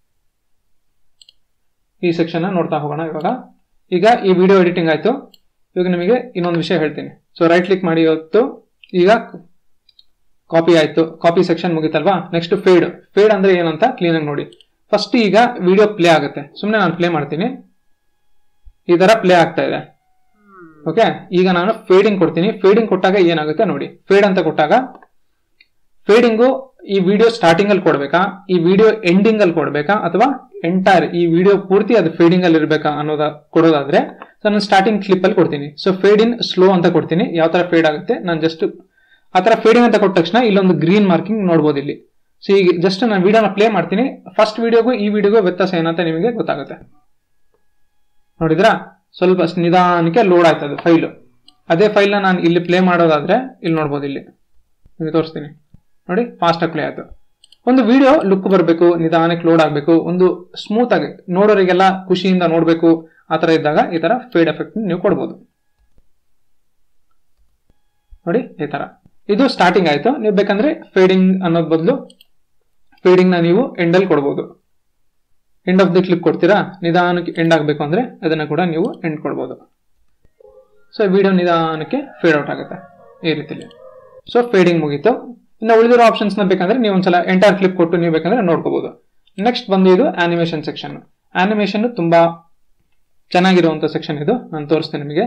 ಈ ಸೆಕ್ಷನ್ ನೋಡ್ತಾ ಹೋಗೋಣ ಇವಾಗ ಈಗ ಈ ವಿಡಿಯೋ ಎಡಿಟಿಂಗ್ ಆಯ್ತು ಇವಾಗ ನಿಮಗೆ ಇನ್ನೊಂದು ವಿಷಯ ಹೇಳ್ತೀನಿ ಸೊ ರೈಟ್ ಕ್ಲಿಕ್ ಮಾಡಿ ಇವತ್ತು ಈಗ ಕಾಪಿ ಆಯ್ತು ಕಾಪಿ ಸೆಕ್ಷನ್ ಮುಗಿತಲ್ವಾ ನೆಕ್ಸ್ಟ್ ಫೇಡ್ ಫೇಡ್ ಅಂದ್ರೆ ಏನಂತ ಕ್ಲೀನ್ ಆಗಿ ನೋಡಿ ಫಸ್ಟ್ ಈಗ ವಿಡಿಯೋ ಪ್ಲೇ ಆಗುತ್ತೆ ಸುಮ್ಮನೆ ನಾನು ಪ್ಲೇ ಮಾಡ್ತೀನಿ ಈ ತರ ಪ್ಲೇ ಆಗ್ತಾ ಇದೆ ಓಕೆ ಈಗ ನಾನು ಫೇಡಿಂಗ್ ಕೊಡ್ತೀನಿ ಫೇಡಿಂಗ್ ಕೊಟ್ಟಾಗ ಏನಾಗುತ್ತೆ ನೋಡಿ ಫೇಡ್ ಅಂತ ಕೊಟ್ಟಾಗ ಫೇಡಿಂಗು ಈ ವಿಡಿಯೋ ಸ್ಟಾರ್ಟಿಂಗ್ ಅಲ್ಲಿ ಕೊಡ್ಬೇಕಾ ಈ ವಿಡಿಯೋ ಎಂಡಿಂಗ್ ಅಲ್ಲಿ ಕೊಡ್ಬೇಕಾ ಅಥವಾ ಎಂಟೈರ್ ಈ ವಿಡಿಯೋ ಪೂರ್ತಿ ಅದು ಫೇಡಿಂಗ್ ಅಲ್ಲಿ ಇರ್ಬೇಕಾ ಅನ್ನೋದ ಕೊಡೋದಾದ್ರೆ ಸೊ ನಾನು ಸ್ಟಾರ್ಟಿಂಗ್ ಕ್ಲಿಪ್ ಅಲ್ಲಿ ಕೊಡ್ತೀನಿ ಸೊ ಫೇಡ್ ಇನ್ ಸ್ಲೋ ಅಂತ ಕೊಡ್ತೀನಿ ಯಾವ ತರ ಫೇಡ್ ಆಗುತ್ತೆ ನಾನು ಜಸ್ಟ್ ಆ ತರ ಫೇಡಿಂಗ್ ಅಂತ ಕೊಟ್ಟ ತಕ್ಷಣ ಇಲ್ಲೊಂದು ಗ್ರೀನ್ ಮಾರ್ಕಿಂಗ್ ನೋಡ್ಬೋದು ಇಲ್ಲಿ ಸೊ ಈಗ ಜಸ್ಟ್ ನಾನು ವಿಡಿಯೋನ ಪ್ಲೇ ಮಾಡ್ತೀನಿ ಫಸ್ಟ್ ವಿಡಿಯೋಗೂ ಈ ವಿಡಿಯೋಗೂ ವ್ಯತ್ಯಾಸ ಏನಂತ ನಿಮಗೆ ಗೊತ್ತಾಗುತ್ತೆ ನೋಡಿದ್ರಾ ಸ್ವಲ್ಪ ನಿಧಾನಕ್ಕೆ ಲೋಡ್ ಆಯ್ತದೆ ಫೈಲು ಅದೇ ಫೈಲ್ನ ನಾನು ಇಲ್ಲಿ ಪ್ಲೇ ಮಾಡೋದಾದ್ರೆ ಇಲ್ಲಿ ನೋಡ್ಬೋದು ಇಲ್ಲಿ ನಿಮಗೆ ತೋರಿಸ್ತೀನಿ ನೋಡಿ ಫಾಸ್ಟ್ ಆಗಿ ಪ್ಲೇ ಆಯ್ತು ಒಂದು ವಿಡಿಯೋ ಲುಕ್ ಬರಬೇಕು ನಿಧಾನಕ್ಕೆ ಲೋಡ್ ಆಗಬೇಕು ಒಂದು ಸ್ಮೂತ್ ಆಗಿ ನೋಡೋರಿಗೆಲ್ಲ ಖುಷಿಯಿಂದ ನೋಡಬೇಕು ಆ ಥರ ಇದ್ದಾಗ ಈ ಥರ ಫೇಡ್ ಎಫೆಕ್ಟ್ ನೀವು ಕೊಡ್ಬೋದು ನೋಡಿ ಈ ಥರ ಇದು ಸ್ಟಾರ್ಟಿಂಗ್ ಆಯ್ತು ನೀವು ಬೇಕಂದ್ರೆ ಫೇಡಿಂಗ್ ಅನ್ನೋದ್ ಬದಲು ಫೇಡಿಂಗ್ ನ ನೀವು ಎಂಡಲ್ಲಿ ಕೊಡ್ಬೋದು ಎಂಡ್ ಆಫ್ ದಿ ಕ್ಲಿಪ್ ಕೊಡ್ತೀರಾ ನಿಧಾನಕ್ಕೆ ಎಂಡ್ ಆಗಬೇಕು ಅಂದ್ರೆ ಅದನ್ನ ಕೂಡ ನೀವು ಎಂಡ್ ಕೊಡ್ಬೋದು ಸೊ ವಿಡಿಯೋ ನಿಧಾನಕ್ಕೆ ಫೇಡ್ ಔಟ್ ಆಗುತ್ತೆ ಈ ರೀತಿಲಿ ಸೊ ಫೇಡಿಂಗ್ ಮುಗೀತು ಇನ್ನು ಉಳಿದಿರೋ ಆಪ್ಷನ್ಸ್ ನ ಬೇಕಂದ್ರೆ ನೀವು ಒಂದ್ಸಲ ಎಂಟೈರ್ ಕ್ಲಿಪ್ ಕೊಟ್ಟು ನೀವು ಬೇಕಂದ್ರೆ ನೋಡ್ಕೋಬಹುದು ನೆಕ್ಸ್ಟ್ ಬಂದು ಇದು ಆನಿಮೇಷನ್ ಸೆಕ್ಷನ್ ಆನಿಮೇಷನ್ ತುಂಬಾ ಚೆನ್ನಾಗಿರುವಂತ ಸೆಕ್ಷನ್ ಇದು ನಾನು ತೋರಿಸ್ತೇನೆ ನಿಮಗೆ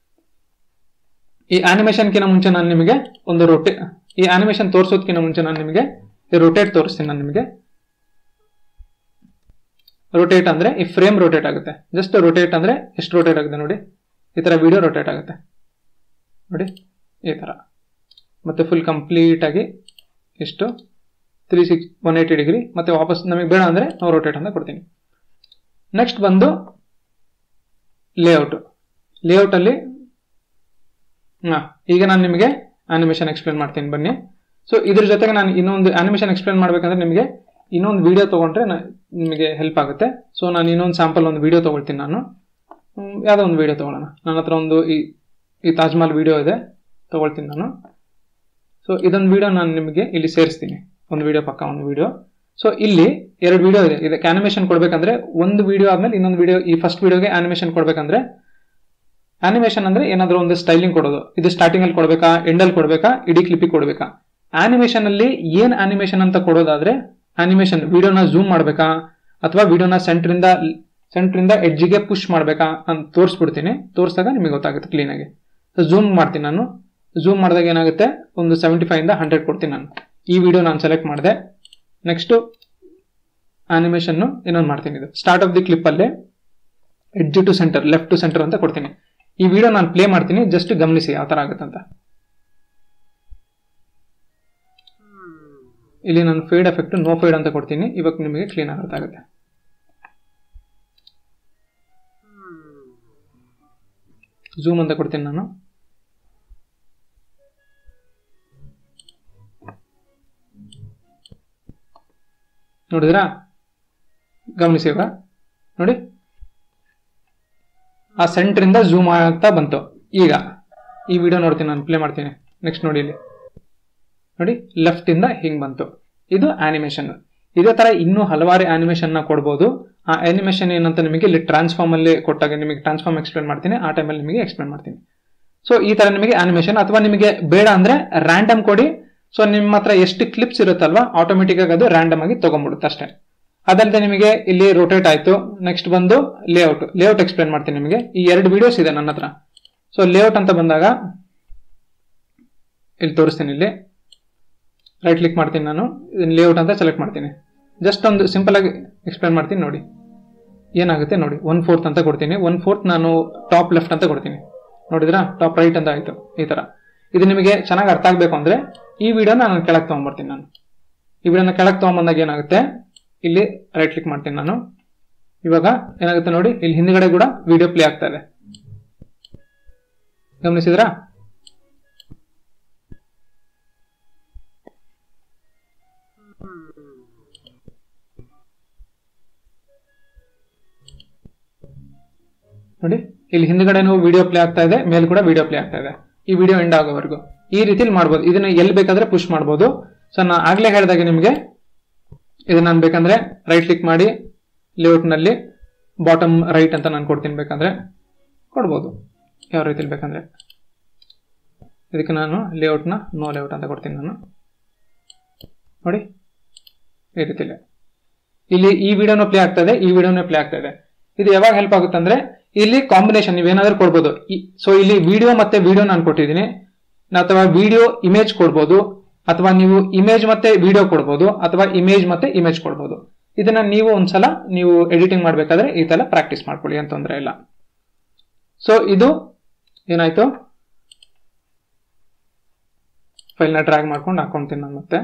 ಈ ಆನಿಮೇಷನ್ಕಿಂತ ಮುಂಚೆ ನಾನು ನಿಮಗೆ ಒಂದು ರೊಟೇ ಈ ಆನಿಮೇಷನ್ ತೋರಿಸೋದಕ್ಕಿಂತ ಮುಂಚೆ ನಾನು ನಿಮಗೆ ಈ ರೊಟೇಟ್ ತೋರಿಸ್ತೀನಿ ನಾನು ನಿಮಗೆ ರೊಟೇಟ್ ಅಂದ್ರೆ ಈ ಫ್ರೇಮ್ ರೊಟೇಟ್ ಆಗುತ್ತೆ ಜಸ್ಟ್ ರೊಟೇಟ್ ಅಂದ್ರೆ ಎಷ್ಟು ರೊಟೇಟ್ ಆಗುತ್ತೆ ನೋಡಿ ಈ ತರ ವಿಡಿಯೋ ರೊಟೇಟ್ ಆಗುತ್ತೆ ನೋಡಿ ಈ ತರ ಮತ್ತೆ ಫುಲ್ ಕಂಪ್ಲೀಟ್ ಆಗಿ ಎಷ್ಟು three six one eighty degree ಮತ್ತೆ ವಾಪಸ್ ನಮಗೆ ಬೇಡ ಅಂದ್ರೆ ನಾವು ರೊಟೇಟ್ ಅಂತ ಕೊಡ್ತೀನಿ ನೆಕ್ಸ್ಟ್ ಬಂದು ಲೇಔಟ್ ಲೇಔಟ್ ಅಲ್ಲಿ ಹಾ ಈಗ ನಾನು ನಿಮಗೆ ಆನಿಮೇಷನ್ ಎಕ್ಸ್ಪ್ಲೇನ್ ಮಾಡ್ತೀನಿ ಬನ್ನಿ ಸೊ ಇದ್ರ ಜೊತೆಗೆ ನಾನು ಇನ್ನೊಂದು ಆನಿಮೇಷನ್ ಎಕ್ಸ್ಪ್ಲೇನ್ ಮಾಡ್ಬೇಕಂದ್ರೆ ನಿಮಗೆ ಇನ್ನೊಂದು ವಿಡಿಯೋ ತಗೊಂಡ್ರೆ ನಿಮಗೆ ಹೆಲ್ಪ್ ಆಗುತ್ತೆ ಸೊ ನಾನು ಇನ್ನೊಂದು ಸ್ಯಾಂಪಲ್ ಒಂದು ವಿಡಿಯೋ ತಗೊಳ್ತೀನಿ ನಾನು ಹ್ಮ್, ಯಾವುದೋ ಒಂದು ವಿಡಿಯೋ ತಗೊಳ್ಳೋಣ ನನ್ನ ಹತ್ರ ಒಂದು ಈ ಈ ತಾಜ್ ಮಹಲ್ ವಿಡಿಯೋ ಇದೆ ತಗೊಳ್ತೀನಿ ನಾನು ಸೊ ಇದೊಂದು ವಿಡಿಯೋ ನಾನು ನಿಮಗೆ ಇಲ್ಲಿ ಸೇರಿಸ್ತೀನಿ ಒಂದು ವಿಡಿಯೋ ಪಕ್ಕ ಒಂದು ವಿಡಿಯೋ ಸೊ ಇಲ್ಲಿ ಎರಡು ವಿಡಿಯೋ ಇದೆ ಇದಕ್ಕೆ ಆನಿಮೇಷನ್ ಕೊಡ್ಬೇಕಂದ್ರೆ ಒಂದು ವಿಡಿಯೋ ಆದ್ಮೇಲೆ ಇನ್ನೊಂದು ವಿಡಿಯೋ ಈ ಫಸ್ಟ್ ವಿಡಿಯೋಗೆ ಆನಿಮೇಷನ್ ಕೊಡ್ಬೇಕಂದ್ರೆ ಆನಿಮೇಷನ್ ಅಂದ್ರೆ ಏನಾದ್ರೂ ಒಂದು ಸ್ಟೈಲಿಂಗ್ ಕೊಡೋದು ಇದು ಸ್ಟಾರ್ಟಿಂಗ್ ಅಲ್ಲಿ ಕೊಡ್ಬೇಕಾ ಎಂಡ್ ಅಲ್ಲಿ ಕೊಡ್ಬೇಕಾ ಇಡೀ ಕ್ಲಿಪಿಗೆ ಕೊಡ್ಬೇಕಾ ಆನಿಮೇಷನ್ ಅಲ್ಲಿ ಏನ್ ಆನಿಮೇಷನ್ ಅಂತ ಕೊಡೋದಾದ್ರೆ ಆನಿಮೇಷನ್ ವಿಡಿಯೋನ ಝೂಮ್ ಮಾಡ್ಬೇಕಾ ಅಥವಾ ವಿಡಿಯೋನ ಸೆಂಟ್ರಿಂದ ಸೆಂಟ್ರಿಂದ ಎಡ್ಜಿಗೆ ಪುಷ್ ಮಾಡ್ಬೇಕಾ ಅಂತ ತೋರಿಸ್ಬಿಡ್ತೀನಿ ತೋರಿಸಿದಾಗ ನಿಮಗೆ ಗೊತ್ತಾಗುತ್ತೆ ಕ್ಲೀನ್ ಆಗಿ ಝೂಮ್ ಮಾಡ್ತೀನಿ ನಾನು ಝೂಮ್ ಮಾಡಿದಾಗ ಏನಾಗುತ್ತೆ ಒಂದು ಸೆವೆಂಟಿ ಫೈವ್ ಇಂದ ಹಂಡ್ರೆಡ್ ಕೊಡ್ತೀನಿ ನಾನು ಈ ವಿಡಿಯೋ ನಾನು ಸೆಲೆಕ್ಟ್ ಮಾಡಿದೆ ನೆಕ್ಸ್ಟ್ ಆನಿಮೇಷನ್ ಇನ್ನೊಂದು ಮಾಡ್ತೀನಿ ಇದು ಸ್ಟಾರ್ಟ್ ಆಫ್ ದಿ ಕ್ಲಿಪ್ ಅಲ್ಲೇ edge to centre left to centre ಅಂತ ಕೊಡ್ತೀನಿ ಈ ವಿಡಿಯೋ ನಾನು ಪ್ಲೇ ಮಾಡ್ತೀನಿ ಜಸ್ಟ್ ಗಮನಿಸಿ ಯಾವ ತರ ಆಗುತ್ತಂತ ಇಲ್ಲಿ ನಾನು ಫೇಡ್ ಎಫೆಕ್ಟ್ ನೋ ಫೇಡ್ ಅಂತ ಕೊಡ್ತೀನಿ ಇವಾಗ ನಿಮಗೆ ಕ್ಲೀನ್ ಆಗುತ್ತೆ ಝೂಮ್ ಅಂತ ಕೊಡ್ತೀನಿ ನಾನು ನೋಡಿದ್ರಾ ಗಮನಿಸಿ ಇವಾಗ ನೋಡಿ ಆ ಸೆಂಟ್ರಿಂದ ಝೂಮ್ ಆಗ್ತಾ ಬಂತು ಈಗ ಈ ವಿಡಿಯೋ ನೋಡ್ತೀನಿ ನಾನು ಪ್ಲೇ ಮಾಡ್ತೀನಿ ನೆಕ್ಸ್ಟ್ ನೋಡಿ ಇಲ್ಲಿ ನೋಡಿ ಲೆಫ್ಟ್ ಇಂದ ಹಿಂಗ್ ಬಂತು ಇದು ಆನಿಮೇಷನ್ ಇದೇ ತರ ಇನ್ನೂ ಹಲವಾರು ಆನಿಮೇಷನ್ ನ ಕೊಡ್ಬೋದು ಆ ಆನಿಮೇಷನ್ ಏನಂತ ನಿಮಗೆ ಇಲ್ಲಿ ಟ್ರಾನ್ಸ್ಫಾರ್ಮ್ ಅಲ್ಲಿ ಕೊಟ್ಟಾಗ ನಿಮಗೆ ಟ್ರಾನ್ಸ್ಫಾರ್ಮ್ ಎಕ್ಸ್ಪ್ಲೇನ್ ಮಾಡ್ತೀನಿ ಆ ಟೈಮಲ್ಲಿ ನಿಮಗೆ ಎಕ್ಸ್ಪ್ಲೇನ್ ಮಾಡ್ತೀನಿ ಸೊ ಈ ತರ ನಿಮಗೆ ಆನಿಮೇಷನ್ ಅಥವಾ ನಿಮಗೆ ಬೇಡ ಅಂದ್ರೆ ರ್ಯಾಂಡಮ್ ಕೊಡಿ ಸೊ ನಿಮ್ಮ ಹತ್ರ ಎಷ್ಟು ಕ್ಲಿಪ್ಸ್ ಇರುತ್ತಲ್ವಾ ಆಟೋಮೆಟಿಕ್ ಆಗಿ ಅದು ರ್ಯಾಂಡಮ್ ಆಗಿ ತಗೊಂಡ್ಬಿಡುತ್ತೆ ಅಷ್ಟೇ ಅದಲ್ಲದೆ ನಿಮಗೆ ಇಲ್ಲಿ ರೊಟೇಟ್ ಆಯ್ತು ನೆಕ್ಸ್ಟ್ ಬಂದು ಲೇಔಟ್ ಲೇಔಟ್ ಎಕ್ಸ್ಪ್ಲೇನ್ ಮಾಡ್ತೀನಿ ನಿಮಗೆ ಈ ಎರಡು ವಿಡಿಯೋಸ್ ಇದೆ ನನ್ನ ಹತ್ರ ಸೊ ಲೇಔಟ್ ಅಂತ ಬಂದಾಗ ಇಲ್ಲಿ ತೋರಿಸ್ತೀನಿ ಇಲ್ಲಿ ರೈಟ್ ಕ್ಲಿಕ್ ಮಾಡ್ತೀನಿ ನಾನು ಇದನ್ನ ಲೇಔಟ್ ಅಂತ ಸೆಲೆಕ್ಟ್ ಮಾಡ್ತೀನಿ ಜಸ್ಟ್ ಒಂದು ಸಿಂಪಲ್ ಆಗಿ ಎಕ್ಸ್ಪ್ಲೇನ್ ಮಾಡ್ತೀನಿ ನೋಡಿ ಏನಾಗುತ್ತೆ ನೋಡಿ ಒನ್ ಫೋರ್ತ್ ಅಂತ ಕೊಡ್ತೀನಿ ಒನ್ ಫೋರ್ತ್ ನಾನು ಟಾಪ್ ಲೆಫ್ಟ್ ಅಂತ ಕೊಡ್ತೀನಿ ನೋಡಿದ್ರಾ ಟಾಪ್ ರೈಟ್ ಅಂತ ಆಯ್ತು ಈ ತರ ಇದು ನಿಮಗೆ ಚೆನ್ನಾಗಿ ಅರ್ಥ ಆಗ್ಬೇಕು ಅಂದ್ರೆ ಈ ವಿಡಿಯೋನ ನಾನು ಕೆಳಗೆ ತಗೊಂಡ್ಬರ್ತೀನಿ ನಾನು ಈ ವಿಡಿಯೋನ ಕೆಳಗೆ ತಗೊಂಡ್ಬಂದಾಗ ಏನಾಗುತ್ತೆ ಇಲ್ಲಿ ರೈಟ್ ಕ್ಲಿಕ್ ಮಾಡ್ತೀನಿ ನಾನು ಇವಾಗ ಏನಾಗುತ್ತೆ ನೋಡಿ ಇಲ್ಲಿ ಹಿಂದ್ಗಡೆ ಕೂಡ ವಿಡಿಯೋ ಪ್ಲೇ ಆಗ್ತಾ ಇದೆ ಗಮನಿಸಿದ್ರಾ ನೋಡಿ ಇಲ್ಲಿ ಹಿಂದ್ಗಡೆನೂ ವಿಡಿಯೋ ಪ್ಲೇ ಆಗ್ತಾ ಇದೆ ಮೇಲೆ ಕೂಡ ವಿಡಿಯೋ ಪ್ಲೇ ಆಗ್ತಾ ಇದೆ ಈ ವಿಡಿಯೋ ಎಂಡ್ ಆಗೋವರೆಗೂ ಈ ರೀತಿಲಿ ಮಾಡ್ಬೋದು ಇದನ್ನ ಎಲ್ಲಿ ಬೇಕಾದ್ರೆ ಪುಷ್ ಮಾಡ್ಬೋದು ಸೊ ನಾನು ಆಗ್ಲೇ ಹೇಳಿದಾಗೆ ನಿಮಗೆ ಇದನ್ನ ನಾನು ಬೇಕಂದ್ರೆ ರೈಟ್ ಕ್ಲಿಕ್ ಮಾಡಿ ಲೇಔಟ್ ನಲ್ಲಿ ಬಾಟಮ್ ರೈಟ್ ಅಂತ ನಾನು ಕೊಡ್ತೀನಿ ಬೇಕಂದ್ರೆ ಕೊಡ್ಬೋದು ಯಾವ ರೀತಿಲಿ ಬೇಕಂದ್ರೆ ಇದಕ್ಕೆ ನಾನು ಲೇಔಟ್ನ ನೋ ಲೇಔಟ್ ಅಂತ ಕೊಡ್ತೀನಿ ನಾನು ನೋಡಿ ಈ ರೀತಿಲಿ ಇಲ್ಲಿ ಈ ವಿಡಿಯೋನ ಪ್ಲೇ ಆಗ್ತಾ ಇದೆ ಈ ವಿಡಿಯೋನ ಪ್ಲೇ ಆಗ್ತಾ ಇದೆ ಇದು ಯಾವಾಗ ಹೆಲ್ಪ್ ಆಗುತ್ತೆ ಅಂದ್ರೆ ಇಲ್ಲಿ ಕಾಂಬಿನೇಷನ್ ನೀವೇನಾದ್ರೂ ಕೊಡ್ಬೋದು ಸೊ ಇಲ್ಲಿ ವಿಡಿಯೋ ಮತ್ತೆ ವಿಡಿಯೋ ನಾನು ಕೊಟ್ಟಿದ್ದೀನಿ ಅಥವಾ ವಿಡಿಯೋ ಇಮೇಜ್ ಕೊಡ್ಬೋದು ಅಥವಾ ನೀವು ಇಮೇಜ್ ಮತ್ತೆ ವಿಡಿಯೋ ಕೊಡ್ಬೋದು ಅಥವಾ ಇಮೇಜ್ ಮತ್ತೆ ಇಮೇಜ್ ಕೊಡ್ಬೋದು ಇದನ್ನ ನೀವು ಒಂದ್ಸಲ ನೀವು ಎಡಿಟಿಂಗ್ ಮಾಡ್ಬೇಕಾದ್ರೆ ಈ ತರ ಪ್ರಾಕ್ಟೀಸ್ ಮಾಡ್ಕೊಳ್ಳಿ ಅಂತ ತೊಂದರೆ ಇಲ್ಲ ಸೊ ಇದು ಏನಾಯ್ತು ಫೈಲ್ನ ಡ್ರ್ಯಾಗ್ ಮಾಡ್ಕೊಂಡು ಹಾಕೊಂತೀನಿ ನಾನು ಮತ್ತೆ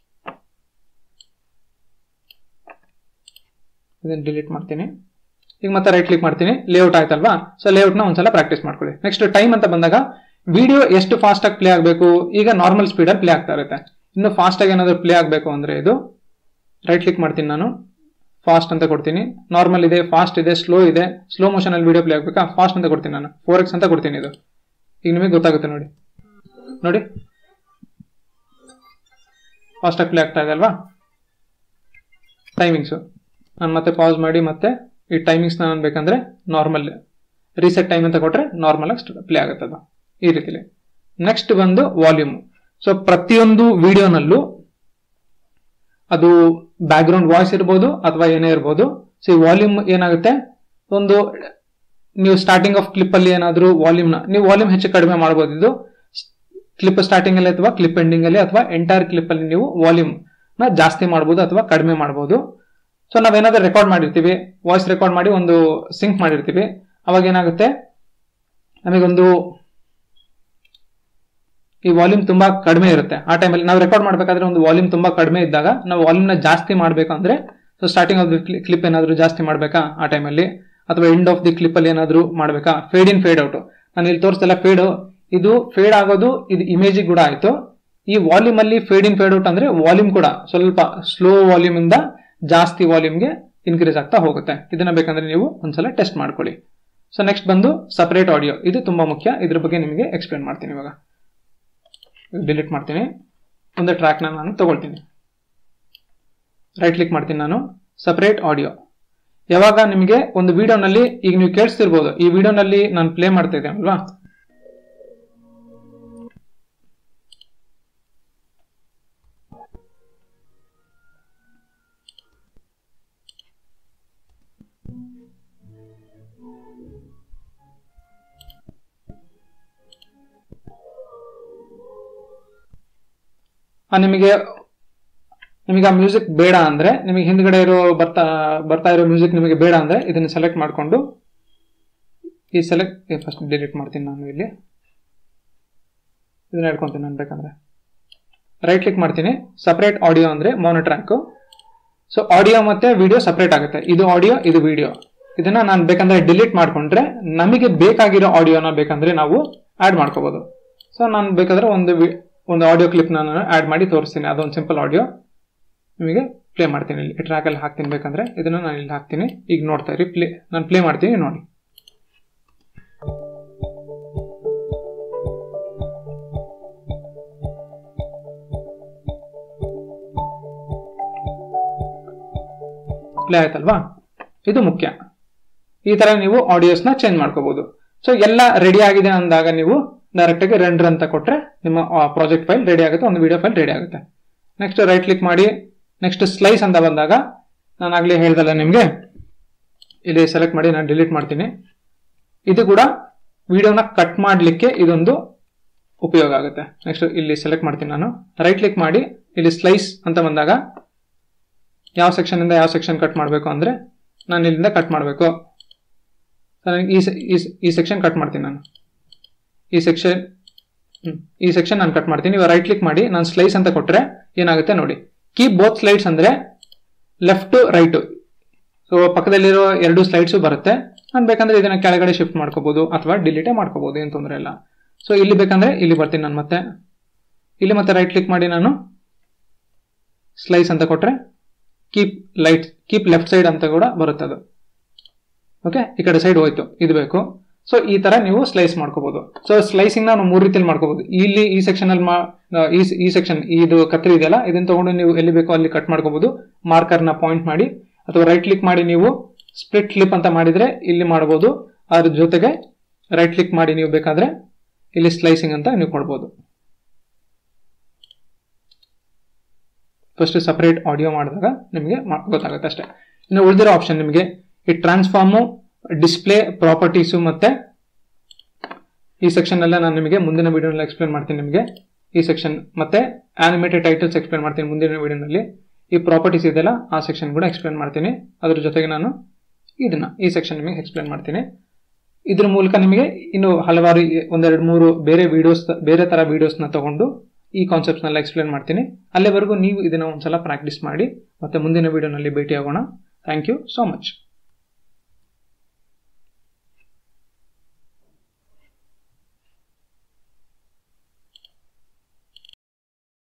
ಇದನ್ನ ಡಿಲೀಟ್ ಮಾಡ್ತೀನಿ ಈಗ ಮತ್ತೆ ರೈಟ್ ಕ್ಲಿಕ್ ಮಾಡ್ತೀನಿ ಲೇಔಟ್ ಆಯ್ತಲ್ವಾ ಸೊ ಲೇಔಟ್ನ ಒಂದ್ಸಲ ಪ್ರಾಕ್ಟೀಸ್ ಮಾಡ್ಕೊಳ್ಳಿ ನೆಕ್ಸ್ಟ್ ಟೈಮ್ ಅಂತ ಬಂದಾಗ ವಿಡಿಯೋ ಎಷ್ಟು ಫಾಸ್ಟ್ ಆಗಿ ಪ್ಲೇ ಆಗಬೇಕು ಈಗ ನಾರ್ಮಲ್ ಸ್ಪೀಡಲ್ಲಿ ಪ್ಲೇ ಆಗ್ತಾ ಇರುತ್ತೆ ಇನ್ನು ಫಾಸ್ಟ್ ಆಗಿ ಏನಾದರೂ ಪ್ಲೇ ಆಗಬೇಕು ಅಂದ್ರೆ ಇದು ರೈಟ್ ಕ್ಲಿಕ್ ಮಾಡ್ತೀನಿ ನಾನು ಫಾಸ್ಟ್ ಅಂತ ಕೊಡ್ತೀನಿ ನಾರ್ಮಲ್ ಇದೆ ಫಾಸ್ಟ್ ಇದೆ ಸ್ಲೋ ಇದೆ ಸ್ಲೋ ಮೋಷನ್ ಅಲ್ಲಿ ವಿಡಿಯೋ ಪ್ಲೇ ಆಗಬೇಕಾ ಫಾಸ್ಟ್ ಅಂತ ಕೊಡ್ತೀನಿ ನಾನು ಫೋರ್ ಎಕ್ಸ್ ಅಂತ ಕೊಡ್ತೀನಿ ಇದು ಈಗ ನಿಮಗೆ ಗೊತ್ತಾಗುತ್ತೆ ನೋಡಿ ನೋಡಿ ಫಾಸ್ಟ್ ಆಗಿ ಪ್ಲೇ ಆಗ್ತಾ ಇದೆ ಅಲ್ವಾ ಟೈಮಿಂಗ್ಸು ನಾನು ಮತ್ತೆ ಪಾಸ್ ಮಾಡಿ ಮತ್ತೆ ಈ ಟೈಮಿಂಗ್ಸ್ ನಾನು ಬೇಕಂದ್ರೆ ನಾರ್ಮಲ್ ರೀಸೆಟ್ ಟೈಮ್ ಅಂತ ಕೊಟ್ರೆ ನಾರ್ಮಲ್ ಆಗಿ ಪ್ಲೇ ಆಗುತ್ತೆ ಅದು ಈ ರೀತಿಲಿ ನೆಕ್ಸ್ಟ್ ಬಂದು ವಾಲ್ಯೂಮ್ ಸೊ ಪ್ರತಿಯೊಂದು ವಿಡಿಯೋನಲ್ಲೂ ಅದು ಬ್ಯಾಕ್ ಗ್ರೌಂಡ್ ವಾಯ್ಸ್ ಇರ್ಬೋದು ಅಥವಾ ಏನೇ ಇರ್ಬೋದು ಸೊ ಈ ವಾಲ್ಯೂಮ್ ಏನಾಗುತ್ತೆ ಒಂದು ನೀವು ಸ್ಟಾರ್ಟಿಂಗ್ ಆಫ್ ಕ್ಲಿಪ್ ಅಲ್ಲಿ ಏನಾದರೂ ವಾಲ್ಯೂಮ್ನ ನೀವು ವಾಲ್ಯೂಮ್ ಹೆಚ್ಚು ಕಡಿಮೆ ಮಾಡ್ಬೋದು ಇದು ಕ್ಲಿಪ್ ಸ್ಟಾರ್ಟಿಂಗ್ ಅಲ್ಲಿ ಅಥವಾ ಕ್ಲಿಪ್ ಎಂಡಿಂಗ್ ಅಲ್ಲಿ ಅಥವಾ ಎಂಟೈರ್ ಕ್ಲಿಪ್ ಅಲ್ಲಿ ನೀವು ವಾಲ್ಯೂಮ್ ನ ಜಾಸ್ತಿ ಮಾಡ್ಬೋದು ಅಥವಾ ಕಡಿಮೆ ಮಾಡ್ಬೋದು ಸೊ ನಾವೇನಾದ್ರೂ ರೆಕಾರ್ಡ್ ಮಾಡಿರ್ತೀವಿ ವಾಯ್ಸ್ ರೆಕಾರ್ಡ್ ಮಾಡಿ ಒಂದು ಸಿಂಕ್ ಮಾಡಿರ್ತೀವಿ ಅವಾಗ ಏನಾಗುತ್ತೆ ನಮಗೊಂದು ಈ ವಾಲ್ಯೂಮ್ ತುಂಬಾ ಕಡಿಮೆ ಇರುತ್ತೆ ಆ ಟೈಮಲ್ಲಿ ನಾವು ರೆಕಾರ್ಡ್ ಮಾಡಬೇಕಾದ್ರೆ ಒಂದು ವಾಲ್ಯೂಮ್ ತುಂಬಾ ಕಡಿಮೆ ಇದ್ದಾಗ ನಾವು ವಾಲ್ಯೂಮ್ನ ಜಾಸ್ತಿ ಮಾಡಬೇಕಂದ್ರೆ so starting of the clip ಏನಾದರೂ ಜಾಸ್ತಿ ಮಾಡಬೇಕಾ ಆ ಟೈಮಲ್ಲಿ ಅಥವಾ ಎಂಡ್ ಆಫ್ ದಿ ಕ್ಲಿಪ್ ಅಲ್ಲಿ ಏನಾದರೂ ಮಾಡಬೇಕಾ ಫೇಡ್ ಇನ್ ಫೇಡ್ ಔಟ್ ನಾನು ಇಲ್ಲಿ ತೋರಿಸ್ತಲ್ಲ ಫೇಡ್ ಇದು ಫೇಡ್ ಆಗೋದು ಇದು ಇಮೇಜಿಗೆ ಕೂಡ ಆಯ್ತು ಈ ವಾಲ್ಯೂಮ್ ಅಲ್ಲಿ ಫೇಡ್ ಇನ್ ಫೇಡ್ ಔಟ್ ಅಂದ್ರೆ ವಾಲ್ಯೂಮ್ ಕೂಡ ಸ್ವಲ್ಪ ಸ್ಲೋ ವಾಲ್ಯೂಮ್ ಇಂದ ಜಾಸ್ತಿ ವಾಲ್ಯೂಮ್ಗೆ ಇನ್ಕ್ರೀಸ್ ಆಗ್ತಾ ಹೋಗುತ್ತೆ ಇದನ್ನ ಬೇಕಂದ್ರೆ ನೀವು ಒಂದ್ಸಲ ಟೆಸ್ಟ್ ಮಾಡ್ಕೊಳ್ಳಿ ಸೊ ನೆಕ್ಸ್ಟ್ ಬಂದು ಸಪರೇಟ್ ಆಡಿಯೋ ಇದು ತುಂಬಾ ಮುಖ್ಯ ಇದ್ರ ಬಗ್ಗೆ ನಿಮಗೆ ಎಕ್ಸ್ಪ್ಲೇನ್ ಮಾಡ್ತೀನಿ ಇವಾಗ ಡಿಲೀಟ್ ಮಾಡ್ತೀನಿ ಒಂದು ಟ್ರ್ಯಾಕ್ನ ನಾನು ತಗೊಳ್ತೀನಿ ರೈಟ್ ಕ್ಲಿಕ್ ಮಾಡ್ತೀನಿ ನಾನು ಸಪರೇಟ್ ಆಡಿಯೋ ಯಾವಾಗ ನಿಮಗೆ ಒಂದು ವಿಡಿಯೋನಲ್ಲಿ ಈಗ ನೀವು ಕೇಳಿಸ್ತಿರ್ಬೋದು ಈ ವಿಡಿಯೋನಲ್ಲಿ ನಾನು ಪ್ಲೇ ಮಾಡ್ತಾ ಇದ್ದೇನೆ ಅಲ್ವಾ ನಿಮಗೆ ನಿಮಗೆ ಆ ಮ್ಯೂಸಿಕ್ ಬೇಡ ಅಂದ್ರೆ ನಿಮಗೆ ಹಿಂದ್ಗಡೆ ಇರೋ ಬರ್ತಾ ಬರ್ತಾ ಇರೋ ಮ್ಯೂಸಿಕ್ ನಿಮಗೆ ಬೇಡ ಅಂದ್ರೆ ಇದನ್ನ ಸೆಲೆಕ್ಟ್ ಮಾಡಿಕೊಂಡು ಈ ಸೆಲೆಕ್ಟ್ ಫಸ್ಟ್ ಡಿಲೀಟ್ ಮಾಡ್ತೀನಿ ನಾನು ಇಲ್ಲಿ ಇದನ್ನ ಹೇಳ್ಕೊಂತೀನಿ ನಾನು ಬೇಕಂದ್ರೆ ರೈಟ್ ಕ್ಲಿಕ್ ಮಾಡ್ತೀನಿ ಸಪರೇಟ್ ಆಡಿಯೋ ಅಂದ್ರೆ ಮೋನೋ ಟ್ರ್ಯಾಕ್ ಸೊ ಆಡಿಯೋ ಮತ್ತೆ ವಿಡಿಯೋ ಸಪರೇಟ್ ಆಗುತ್ತೆ ಇದು ಆಡಿಯೋ ಇದು ವಿಡಿಯೋ ಇದನ್ನ ನಾನು ಬೇಕಂದ್ರೆ ಡಿಲೀಟ್ ಮಾಡ್ಕೊಂಡ್ರೆ ನಮಗೆ ಬೇಕಾಗಿರೋ ಆಡಿಯೋನ ಬೇಕಂದ್ರೆ ನಾವು ಆಡ್ ಮಾಡ್ಕೋಬಹುದು ಸೊ ನಾನು ಬೇಕಾದ್ರೆ ಒಂದು ಒಂದು ಆಡಿಯೋ ಕ್ಲಿಪ್ ನಾನು ಆಡ್ ಮಾಡಿ ತೋರಿಸ್ತೀನಿ ಅದೊಂದು ಸಿಂಪಲ್ ಆಡಿಯೋ ನಿಮಗೆ ಪ್ಲೇ ಮಾಡ್ತೀನಿ ಇಲ್ಲಿ ಟ್ರ್ಯಾಕಲ್ಲಿ ಹಾಕ್ತೀನಿ ಬೇಕಂದ್ರೆ ಇದನ್ನು ನಾನು ಇಲ್ಲಿ ಹಾಕ್ತೀನಿ ಈಗ ನೋಡ್ತಾ ಇರಿ ಪ್ಲೇ ನಾನು ಪ್ಲೇ ಮಾಡ್ತೀನಿ ನೋಡಿ ಪ್ಲೇ ಆಯ್ತಲ್ವಾ ಇದು ಮುಖ್ಯ ಈ ತರ ನೀವು ಆಡಿಯೋಸ್ನ ಚೇಂಜ್ ಮಾಡ್ಕೋಬಹುದು ಸೊ ಎಲ್ಲ ರೆಡಿ ಆಗಿದೆ ಅಂದಾಗ ನೀವು ಡೈರೆಕ್ಟ್ ಆಗಿ ರೆಂಡರ್ ಅಂತ ಕೊಟ್ರೆ ನಿಮ್ಮ ಪ್ರಾಜೆಕ್ಟ್ ಫೈಲ್ ರೆಡಿ ಆಗುತ್ತೆ ಒಂದು ವಿಡಿಯೋ ಫೈಲ್ ರೆಡಿ ಆಗುತ್ತೆ ನೆಕ್ಸ್ಟ್ ರೈಟ್ ಕ್ಲಿಕ್ ಮಾಡಿ ನೆಕ್ಸ್ಟ್ ಸ್ಲೈಸ್ ಅಂತ ಬಂದಾಗ ನಾನು ಆಗ್ಲೇ ಹೇಳ್ದಲ್ಲ ನಿಮಗೆ ಇಲ್ಲಿ ಸೆಲೆಕ್ಟ್ ಮಾಡಿ ನಾನು ಡಿಲೀಟ್ ಮಾಡ್ತೀನಿ ಇದು ಕೂಡ ವಿಡಿಯೋನ ಕಟ್ ಮಾಡಲಿಕ್ಕೆ ಇದೊಂದು ಉಪಯೋಗ ಆಗುತ್ತೆ ನೆಕ್ಸ್ಟ್ ಇಲ್ಲಿ ಸೆಲೆಕ್ಟ್ ಮಾಡ್ತೀನಿ ನಾನು ರೈಟ್ ಕ್ಲಿಕ್ ಮಾಡಿ ಇಲ್ಲಿ ಸ್ಲೈಸ್ ಅಂತ ಬಂದಾಗ ಯಾವ ಸೆಕ್ಷನ್ ಇಂದ ಯಾವ ಸೆಕ್ಷನ್ ಕಟ್ ಮಾಡಬೇಕು ಅಂದ್ರೆ ನಾನು ಇಲ್ಲಿಂದ ಕಟ್ ಮಾಡಬೇಕು ಈ ಈ ಸೆಕ್ಷನ್ ಕಟ್ ಮಾಡ್ತೀನಿ ನಾನು ಈ ಸೆಕ್ಷನ್ ಈ ಸೆಕ್ಷನ್ ನಾನು ಕಟ್ ಮಾಡ್ತೀನಿ ಇವಾಗ ರೈಟ್ ಕ್ಲಿಕ್ ಮಾಡಿ ನಾನು ಸ್ಲೈಸ್ ಅಂತ ಕೊಟ್ಟರೆ ಏನಾಗುತ್ತೆ ನೋಡಿ ಕೀಪ್ ಬೋತ್ ಸ್ಲೈಡ್ಸ್ ಅಂದ್ರೆ ಲೆಫ್ಟ್ ರೈಟ್ ಸೊ ಪಕ್ಕದಲ್ಲಿರೋ ಎರಡು ಸ್ಲೈಡ್ಸು ಬರುತ್ತೆ ನಾನು ಬೇಕಂದ್ರೆ ಇದನ್ನ ಕೆಳಗಡೆ ಶಿಫ್ಟ್ ಮಾಡ್ಕೋಬಹುದು ಅಥವಾ ಡಿಲೀಟೇ ಮಾಡ್ಕೋಬಹುದು ಏನು ತೊಂದರೆ ಇಲ್ಲ ಸೊ ಇಲ್ಲಿ ಬೇಕಂದ್ರೆ ಇಲ್ಲಿ ಬರ್ತೀನಿ ನಾನು ಮತ್ತೆ ಇಲ್ಲಿ ಮತ್ತೆ ರೈಟ್ ಕ್ಲಿಕ್ ಮಾಡಿ ನಾನು ಸ್ಲೈಸ್ ಅಂತ ಕೊಟ್ರೆ keep light keep left side ಅಂತ ಕೂಡ ಬರುತ್ತೆ ಅದು ಓಕೆ ಈ ಕಡೆ ಸೈಡ್ ಹೋಯ್ತು ಇದು ಬೇಕು ಸೊ ಈ ತರ ನೀವು ಸ್ಲೈಸ್ ಮಾಡ್ಕೋಬಹುದು ಸೊ ಸ್ಲೈಸಿಂಗ್ ನಾವು ಮೂರು ರೀತಿಯಲ್ಲಿ ಮಾಡ್ಕೋಬಹುದು ಇಲ್ಲಿ ಈ ಸೆಕ್ಷನ್ ಅಲ್ಲಿ ಈ ಸೆಕ್ಷನ್ ಇದು ಕತ್ತರಿ ಇದೆಯಲ್ಲ ಇದನ್ನ ತಗೊಂಡು ನೀವು ಎಲ್ಲಿ ಬೇಕೋ ಅಲ್ಲಿ ಕಟ್ ಮಾಡ್ಕೋಬಹುದು ಮಾರ್ಕರ್ ನ ಪಾಯಿಂಟ್ ಮಾಡಿ ಅಥವಾ ರೈಟ್ ಕ್ಲಿಕ್ ಮಾಡಿ ನೀವು ಸ್ಪ್ಲಿಟ್ ಕ್ಲಿಪ್ ಅಂತ ಮಾಡಿದ್ರೆ ಇಲ್ಲಿ ಮಾಡಬಹುದು ಅದ್ರ ಜೊತೆಗೆ ರೈಟ್ ಕ್ಲಿಕ್ ಮಾಡಿ ನೀವು ಬೇಕಾದ್ರೆ ಇಲ್ಲಿ ಸ್ಲೈಸಿಂಗ್ ಅಂತ ನೀವು ಕೊಡ್ಬೋದು ಫಸ್ಟ್ ಸಪರೇಟ್ ಆಡಿಯೋ ಮಾಡಿದಾಗ ನಿಮಗೆ ಗೊತ್ತಾಗುತ್ತೆ ಅಷ್ಟೇ ಇನ್ನು ಉಳಿದಿರೋ ಆಪ್ಷನ್ ನಿಮಗೆ ಈ ಟ್ರಾನ್ಸ್ಫಾರ್ಮು ಡಿಸ್ಪ್ಲೇ ಪ್ರಾಪರ್ಟೀಸು ಮತ್ತೆ ಈ ಸೆಕ್ಷನ್ ಎಲ್ಲ ನಾನು ನಿಮಗೆ ಮುಂದಿನ ವಿಡಿಯೋನಲ್ಲಿ ಎಕ್ಸ್ಪ್ಲೇನ್ ಮಾಡ್ತೀನಿ ನಿಮಗೆ ಈ ಸೆಕ್ಷನ್ ಮತ್ತೆ ಆನಿಮೇಟೆಡ್ ಟೈಟಲ್ಸ್ ಎಕ್ಸ್ಪ್ಲೇನ್ ಮಾಡ್ತೀನಿ ಮುಂದಿನ ವಿಡಿಯೋನಲ್ಲಿ ಈ ಪ್ರಾಪರ್ಟೀಸ್ ಇದೆಲ್ಲ ಆ ಸೆಕ್ಷನ್ ಕೂಡ ಎಕ್ಸ್ಪ್ಲೇನ್ ಮಾಡ್ತೀನಿ ಅದ್ರ ಜೊತೆಗೆ ನಾನು ಇದನ್ನ ಈ ಸೆಕ್ಷನ್ ನಿಮಗೆ ಎಕ್ಸ್ಪ್ಲೇನ್ ಮಾಡ್ತೀನಿ ಇದ್ರ ಮೂಲಕ ನಿಮಗೆ ಇನ್ನು ಹಲವಾರು ಒಂದೆರಡು ಮೂರು ಬೇರೆ ವಿಡಿಯೋಸ್ ಬೇರೆ ತರ ವಿಡಿಯೋಸ್ನ ತಗೊಂಡು ಈ ಕಾನ್ಸೆಪ್ಟ್ಸ್ನೆಲ್ಲ ಎಕ್ಸ್ಪ್ಲೇನ್ ಮಾಡ್ತೀನಿ ಅಲ್ಲಿವರೆಗೂ ನೀವು ಇದನ್ನ ಒಂದ್ಸಲ ಪ್ರಾಕ್ಟೀಸ್ ಮಾಡಿ ಮತ್ತೆ ಮುಂದಿನ ವಿಡಿಯೋನಲ್ಲಿ ಭೇಟಿ ಆಗೋಣ ಥ್ಯಾಂಕ್ ಯು ಸೋ ಮಚ್